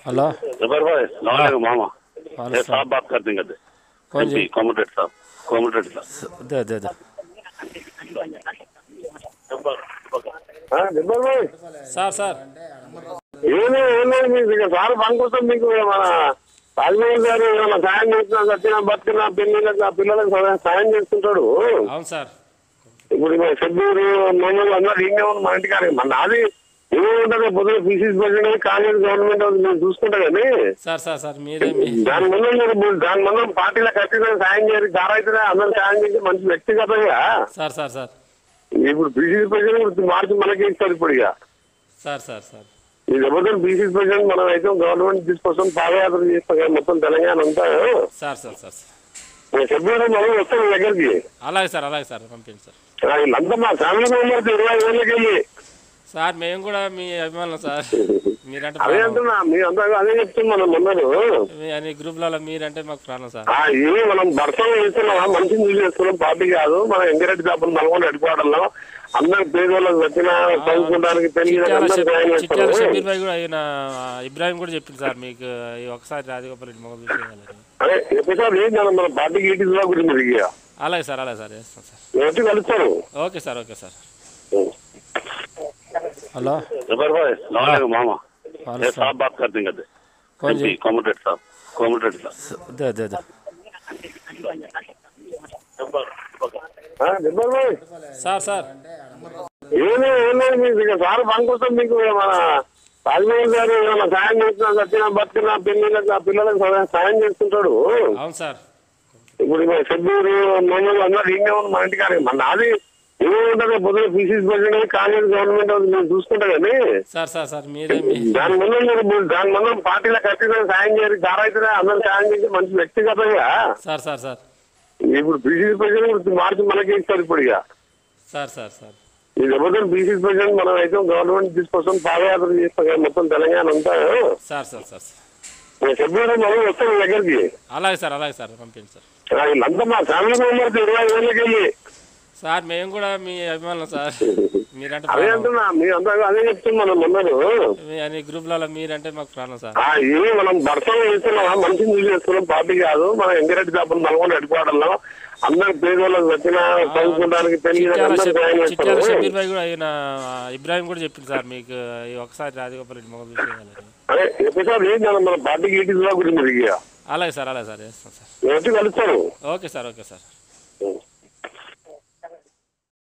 Hello Jabbar भाई सलाम मामा वालेकुम ये साहब बात करते हैं कहते कौन जी कॉमरेड साहब कॉमरेड साहब दे दे दे జబ్బర్ భాయ్ సార్ సార్ ఏమీ ఏం లేదు మీకు ఇక సార్ పనికొస్తాం మీకు మన రాజమోహన్ గారు ఏమైనా సాయం చేస్తున్నా చచ్చినా బతికినా పిల్లలకు ఆ పిల్లలకు సహాయం- సాయం చేస్తుంటాడు అవును సార్ ఇప్పుడు మన షెడ్యూరు మమ్మల్ని అందరూ ఇంకే ఉంది మా ఇంటికాడ మన నాది ఏముంటుంది పొద్దున పీసీసీ ప్రెసిడెంట్ కాంగ్రెస్ గవర్నమెంట్ అది మేము చూసుకుంటా కానీ సార్ సార్ సార్ మీరే మీ దాని ముందు మీరు దాని ముందు పార్టీలో ఖచ్చితంగా సాయం చేయాలి గారైతే అందరూ సాయం చేసి మంచి వ్యక్తిగతంగా సార్ సార్ సార్ ఇప్పుడు బీసీసీ ప్రెసిడెంట్ మార్చి మనకి ఇస్తారు ఇప్పుడు ఇక సార్ సార్ సార్ ఈ జబర్దస్త్ బీసీసీ ప్రెసిడెంట్ మనం అయితే గవర్నమెంట్ తీసుకొస్తాం పాదయాత్ర చేస్తాం కదా మొత్తం తెలంగాణ అంతా సార్ సార్ సార్ ఫిబ్రవరి మనం వస్తాం మీ దగ్గరికి అలాగే సార్ అలాగే సార్ పంపించండి సార్ ఆ, వీళ్ళంతా మా ఫ్యామిలీ మెంబర్స్ ఇరవై ఏళ్ళకి వెళ్ళి సార్ మేము కూడా మీ అభిమానులు సార్ మీరంటే అదే ప్రాణం. అంటున్నా మీ అంతా అదే చెప్తున్నాం మనం ముందరు మీ అన్ని గ్రూప్లలో మీరంటే మాకు ప్రాణం సార్ ఆ, ఇది మనం భర్తలు చేస్తున్నాం మనిషిని చూసి చేస్తున్నాం పార్టీ కాదు మనం ఎంకరెడ్డి తప్పని నల్గొండ హెడ్క్వార్టర్లో అందరు పేదోళ్ళకి వచ్చిన చదువుకోవడానికి పెళ్లి చిట్యాల అందరూ షబీ- సాయం చిట్యాల చేస్తారు షబీర్ భాయ్ కూడా ఆయన ఇబ్రాహిం కూడా చెప్పింది సార్ మీకు ఈ ఒకసారి రాజగోపాల్ రెడ్డి మొగలు చూసేయాలని అదే ఎపిసోడ్ ఏంటి అన్న మన పార్టీకి ఈటీసీలో గురించి ఇక అలాగే సార్ అలాగే సార్ వేస్తాం సార్ వచ్చి కలుస్తారు okay sir okay sir hello Jabbar भाई सलाम मामा ये वालेकुम साहब बात करते हैं कहते कौन जी कॉमरेड साहब कॉमरेड साहब दे दे दे జబ్బర్ భాయ్ సార్ సార్ ఏమీ ఏం లేదు మీకు ఇక సార్ పనికొస్తాం మీకు మన రాజమోహన్ గారు ఏమైనా సాయం చేస్తున్నా చచ్చినా బతికినా పిల్లలకు ఆ పిల్లలకు సహాయం- సాయం చేస్తుంటాడు అవును సార్ ఇప్పుడు మన షెడ్యూరు మమ్మల్ని అందరూ ఇంకే ఉంది మా ఇంటికాడ మన నాది ఏముంటుంది పొద్దున పీసీసీ ప్రెసిడెంట్ కాంగ్రెస్ గవర్నమెంట్ అది మేము చూసుకుంటా కానీ సార్ సార్ సార్ మీరే మీ దాని ముందు మీరు దాని ముందు పార్టీలో ఖచ్చితంగా సాయం చేయాలి గారైతే అందరూ సాయం చేసి మంచి వ్యక్తిగతంగా సార్ సార్ సార్ ఇప్పుడు బీసీసీ ప్రెసిడెంట్ మార్చి మనకి ఇస్తారు ఇప్పుడు ఇక సార్ సార్ సార్ ఈ జబర్దస్త్ బీసీసీ ప్రెసిడెంట్ మనం అయితే గవర్నమెంట్ తీసుకొస్తాం పాదయాత్ర చేస్తాం కదా మొత్తం తెలంగాణ అంతా సార్ సార్ సార్ ఫిబ్రవరి మనం వస్తాం మీ దగ్గరికి అలాగే సార్ అలాగే సార్ పంపించండి సార్ ఆ, వీళ్ళంతా మా ఫ్యామిలీ మెంబర్స్ ఇరవై ఏళ్ళకి వెళ్ళి సార్ మేము కూడా మీ అభిమానులు సార్ మీరంటే అదే ప్రాణం. అంటున్నా మీ అంతా అదే చెప్తున్నాం మనం ముందరు మీ అన్ని గ్రూప్లలో మీరంటే మాకు ప్రాణం సార్ ఆ, ఇది మనం భర్తలు చేస్తున్నాం మనిషిని చూసి చేస్తున్నాం పార్టీ కాదు మనం ఎంకరెడ్డి తప్పని నల్గొండ హెడ్క్వార్టర్లో అందరు పేదోళ్ళకి వచ్చిన చదువుకోవడానికి పెళ్లి చిట్యాల అందరూ షబీ- సాయం చిట్యాల చేస్తారు షబీర్ భాయ్ కూడా ఆయన ఇబ్రాహిం కూడా చెప్పింది సార్ మీకు ఈ ఒకసారి రాజగోపాల్ రెడ్డి మొగలు చూసేయాలని అదే ఎపిసోడ్ ఏంటి అన్న మన పార్టీకి ఈటీసీలో గురించి ఇక అలాగే సార్ అలాగే సార్ వేస్తాం సార్ వచ్చి కలుస్తారు ఓకే సార్ ఓకే సార్